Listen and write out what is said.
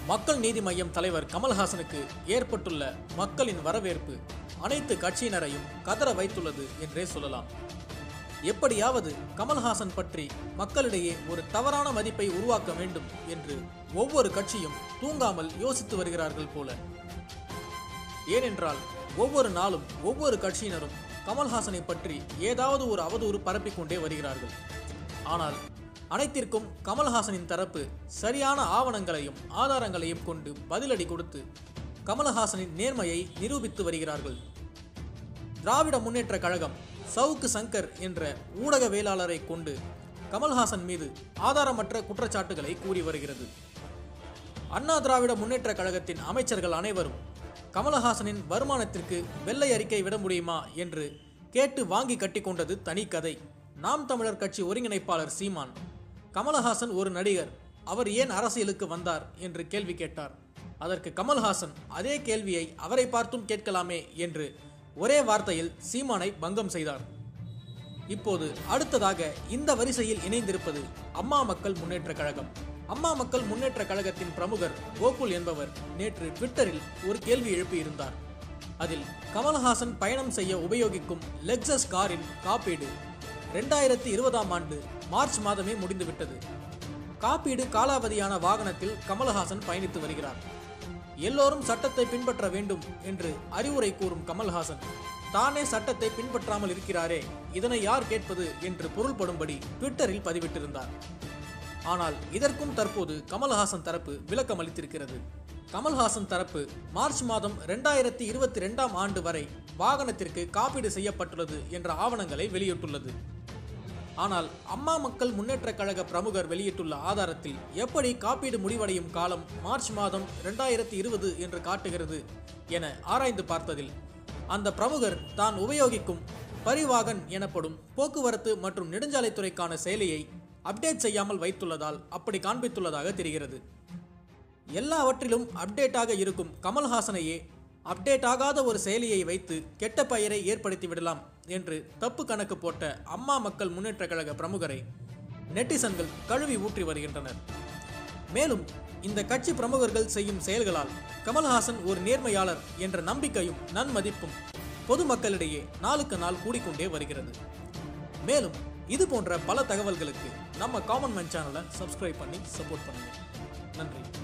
மக்கள் நீதி மய்யம் தலைவர் கமல்ஹாசனுக்கு ஏற்பட்டுள்ள மக்களின் வரவேற்பு அனைத்து கட்சியினரையும் கதற வைத்துள்ளது என்றே சொல்லலாம் எப்படியாவது கமல்ஹாசன் பற்றி மக்களிடையே ஒரு தவறான மதிப்பை உருவாக்க வேண்டும் என்று ஒவ்வொரு கட்சியும் தூங்காமல் யோசித்து வருகிறார்கள் போல ஏனென்றால் ஒவ்வொரு நாளும் ஒவ்வொரு கட்சியினரும் கமல்ஹாசனை பற்றி ஏதாவது ஒரு அவதூறு பரப்பிக்கொண்டே வருகிறார்கள் ஆனால் அனைத்திற்கும் கமல்ஹாசனின் தரப்பு சரியான ஆவணங்களையும் ஆதாரங்களையும் கொண்டு பதிலடி கொடுத்து கமல்ஹாசனின் நேர்மையை நிரூபித்து வருகிறார்கள் திராவிட முன்னேற்ற கழகம் சவுக்கு சங்கர் என்ற ஊடகவியலாளரை கொண்டு கமல்ஹாசன் மீது ஆதாரமற்ற குற்றச்சாட்டுகளை கூறி வருகிறது அண்ணா திராவிட முன்னேற்ற கழகத்தின் அமைச்சர்கள் அனைவரும் கமலஹாசனின் வருமானத்திற்கு வெள்ளை அறிக்கை விட முடியுமா என்று கேட்டு வாங்கி கட்டிக்கொண்டது தனி கதை நாம் தமிழர் கட்சி ஒருங்கிணைப்பாளர் சீமான் கமலஹாசன் ஒரு நடிகர் அவர் ஏன் அரசியலுக்கு வந்தார் என்று கேள்வி கேட்டார் அதற்கு கமல்ஹாசன் அதே கேள்வியை அவரை பார்த்தும் கேட்கலாமே என்று ஒரே வார்த்தையில் சீமானை பங்கம் செய்தார் இப்போது அடுத்ததாக இந்த வரிசையில் இணைந்திருப்பது அம்மா மக்கள் முன்னேற்ற கழகம் அம்மா மக்கள் முன்னேற்ற கழகத்தின் பிரமுகர் கோகுல் என்பவர் நேற்று ட்விட்டரில் ஒரு கேள்வி எழுப்பியிருந்தார் அதில் கமல்ஹாசன் பயணம் செய்ய உபயோகிக்கும் லெக்ஸஸ் காரின் காப்பீடு ரெண்டாயிரத்தி இருபதாம் ஆண்டு மார்ச் மாதமே முடிந்துவிட்டது காப்பீடு காலாவதியான வாகனத்தில் கமல்ஹாசன் பயணித்து வருகிறார் எல்லோரும் சட்டத்தை பின்பற்ற வேண்டும் என்று அறிவுரை கூறும் கமல்ஹாசன் தானே சட்டத்தை பின்பற்றாமல் இருக்கிறாரே இதனை யார் கேட்பது என்று பொருள்படும்படி ட்விட்டரில் பதிவிட்டிருந்தார் ஆனால் இதற்கும் தற்போது கமல்ஹாசன் தரப்பு விளக்கம் அளித்திருக்கிறது கமல்ஹாசன் தரப்பு மார்ச் மாதம் ரெண்டாயிரத்தி இருபத்தி ரெண்டாம் ஆண்டு வரை வாகனத்திற்கு காப்பீடு செய்யப்பட்டுள்ளது என்ற ஆவணங்களை வெளியிட்டுள்ளது ஆனால் அம்மா மக்கள் முன்னேற்ற கழக பிரமுகர் வெளியிட்டுள்ள ஆதாரத்தில் எப்படி காப்பீடு முடிவடையும் காலம் மார்ச் மாதம் ரெண்டாயிரத்தி இருபது என்று காட்டுகிறது என ஆராய்ந்து பார்த்ததில் அந்த பிரமுகர் தான் உபயோகிக்கும் பரிவாகன் எனப்படும் போக்குவரத்து மற்றும் நெடுஞ்சாலைத்துறைக்கான செயலியை அப்டேட் செய்யாமல் வைத்துள்ளதால் அப்படி காண்பித்துள்ளதாக தெரிகிறது எல்லாவற்றிலும் அப்டேட்டாக இருக்கும் கமல்ஹாசனையே அப்டேட் ஆகாத ஒரு செயலியை வைத்து கெட்ட பெயரை ஏற்படுத்தி விடலாம் என்று தப்பு கணக்கு போட்ட அம்மா மக்கள் முன்னேற்ற கழக பிரமுகரை நெட்டிசன்கள் கழுவி ஊற்றி வருகின்றனர் மேலும் இந்த கட்சி பிரமுகர்கள் செய்யும் செயல்களால் கமல்ஹாசன் ஒரு நேர்மையாளர் என்ற நம்பிக்கையும் நன்மதிப்பும் பொதுமக்களிடையே நாளுக்கு நாள் கூடிக்கொண்டே வருகிறது மேலும் இது போன்ற பல தகவல்களுக்கு நம்ம காமன் மேன் சேனலை சப்ஸ்கிரைப் பண்ணி சப்போர்ட் பண்ணுங்க நன்றி